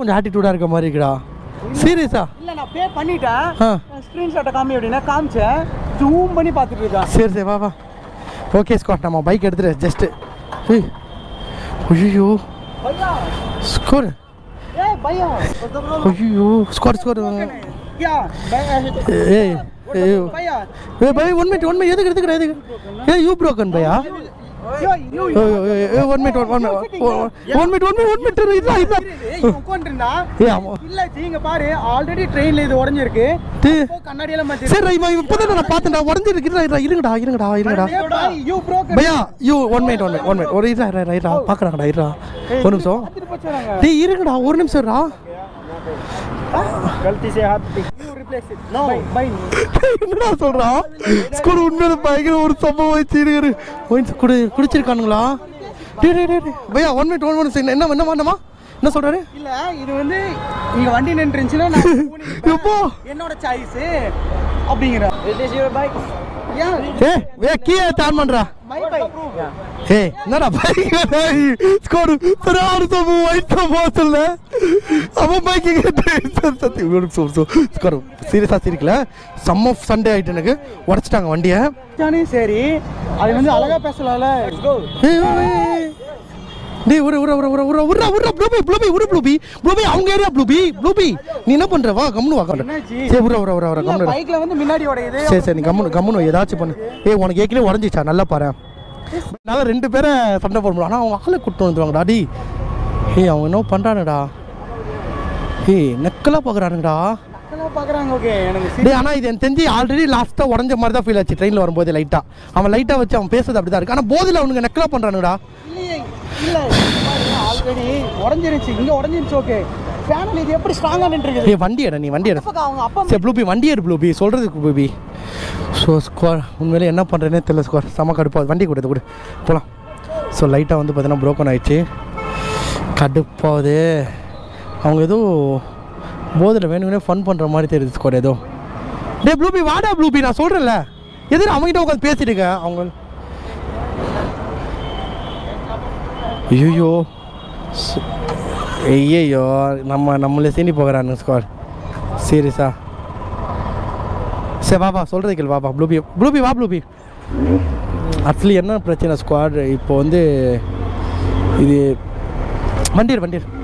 கொஞ்சம் ஆட்டிடியூடாக இருக்க மாதிரி இருக்குடா சீரியஸா இல்ல நான் பே பண்ணிட்டேன் ஆ ஸ்க்ரீன்ஷாட்டை காமி அப்படின்னா காமிச்சேன் ஜூம் பண்ணி பார்த்துட்டு இருக்கான் சரி சரி வா வா ஓகே ஸ்காட் நம்ம பைக் எடுத்துட்டு ஜஸ்ட்டு ஏய் ஐயோ பையா ஸ்கோர் ஏ பையா ஐயோ ஸ்கோர் ஸ்கோர் யா ஏய் ஏய் பையா ஏய் பை ஒன் மினிட் ஒன் மினிட் எதுக்கு எடுத்துக்கிற எதுக்கு ஏய் யூ ப்ரோக்கன் பையா யோ you one minute one one one minute one minute one minute இதா இதா உட்காந்துருந்தா ஏய் ஆமா இல்ல இங்க பாரு ஆல்ரெடி ட்ரெயின்ல இது உடைஞ்சிருக்கு டேய் இப்போ கண்ணாடியெல்லாம் மாத்தி சரி இவன் இப்போதான் நான் பார்த்தேன்டா உடஞ்சிருக்கு இருடா இருங்கடா இருங்கடா இருங்கடா யூ ப்ரோக்கர் பையா you one minute one minute one minute ஒரு இருடா இருடா இருடா பார்க்குறாங்கடா இருடா ஒரு நிமிஷம் பார்த்துட்டு போச்சுறாங்க டேய் இருங்கடா ஒரு நிமிஷம் இருடா गलती से हाथ you replace it no bye என்னடா சொல்றான் ஸ்கூல் உண்மையில பயங்கர ஒரு சம்பவம் வச்சு இருக்கு ஒயின்ஸ் குடி குடிச்சிருக்கானுங்களா டே டே டே பையா ஒன் மினிட் ஒன் மினிட் என்ன என்ன பண்ணமா என்ன சொல்றாரு இல்ல இது வந்து இங்க வண்டி நின்றுச்சுன்னா நான் ஊனி எப்போ என்னோட சாய்ஸ் அப்படிங்கிற it is your bike yeah ஏ ஏ கீழே தான் பண்றா மை பைக் ஏ என்னடா பைக் ஸ்கோர் சராரு சம்பவம் ஒயிட் சம்பவம் சொல்ல அவன் பைக் சத்தி ஸ்கோர் சீரியஸா சிரிக்கல சம் ஆஃப் சண்டே ஆயிட்டு எனக்கு உடச்சிட்டாங்க வண்டியை ஜானி சரி அது வந்து அழகா பேசலாம்ல லெட்ஸ் கோ ஏய், ஏய், ஏய். டேய் உர உர உர உர உர உர உர ப்ளூபி ப்ளூபி உர ப்ளூபி ப்ளூபி அவங்க ஏரியா ப்ளூபி ப்ளூபி நீ என்ன பண்ற வா கம்னு வா கம்னு என்னாச்சு? சரி உர உர உர உர கம்னு இரு. பைக்ல வந்து முன்னாடி உடையுது சரி சரி நீ கம்னு கம்னு வை, ஏதாச்சும் பண்ணு ஏய் உனக்கு ஏற்கனவே உடஞ்சிச்சா நல்லா பாரு நல்லா ரெண்டு பேரை சண்டை போட முடியும் ஆனால் அவங்க ஆளை கூட்டு வந்துருவாங்கடா டி ஏய் அவங்க என்ன பண்ணுறானுடா ஏய் நெக்கலாக பார்க்குறானுங்கடா மக்களா பாக்குறாங்க ஓகே எனக்கு சி- டேய் ஆனால் இது எனக்கு தெரிஞ்சு ஆல்ரெடி லாஸ்ட்டாக உடஞ்ச மாதிரி தான் ஃபீல் ஆச்சு ட்ரெயினில் வரும்போது லைட்டாக அவன் லைட்டாக வச்சு அவன் பேசுறது அப்படி தான் இருக்கு ஆனால் போதில் அவனுங்க நெக்கலாக பண்ணுறானுடா இல்லையே இல்ல ஆல்ரெடி உடஞ்சிருச்சு இங்க உடஞ்சிருச்சு ஓகே ஃபேனல் இது எப்படி ஸ்ட்ராங்கா நின்றுருக்குது ஏய் வண்டி எட நீ வண்டி எட அப்ப அவங்க அப்பா சரி ப்ளூபி வண்டி எடு ப்ளூபி சொல்கிறதுக்கு ப்ளூபி ஸோ ஸ்கோர் உண்மையிலே என்ன பண்ணுறேனே தெரியல ஸ்கோர் செம கடுப்பாகுது வண்டி கொடுத்து கொடு போகலாம் ஸோ லைட்டாக வந்து பார்த்தீங்கன்னா ப்ரோக்கன் ஆயிடுச்சு கடுப்பாகுது அவங்க ஏதோ போதில் வேணும்னே ஃபன் பண்ணுற மாதிரி தெரியுது ஸ்கோர் ஏதோ டேய் ப்ளூபி வாடா ப்ளூபி நான் சொல்கிறேன்ல எதிர அவங்ககிட்ட உட்காந்து பேசிட்டு இருக்க அவங்க ஐயோ ஐயோ நம்ம நம்மளே சீனி போகிறான்னு ஸ்கோர் சீரியஸா சரி வா வா சொல்கிறது கேள் வா வா ப்ளூபி ப்ளூபி வா ப்ளூபி ஆக்சுவலி என்ன பிரச்சனை ஸ்குவாட் இப்போ வந்து இது வண்டி எடு, வண்டி எடு.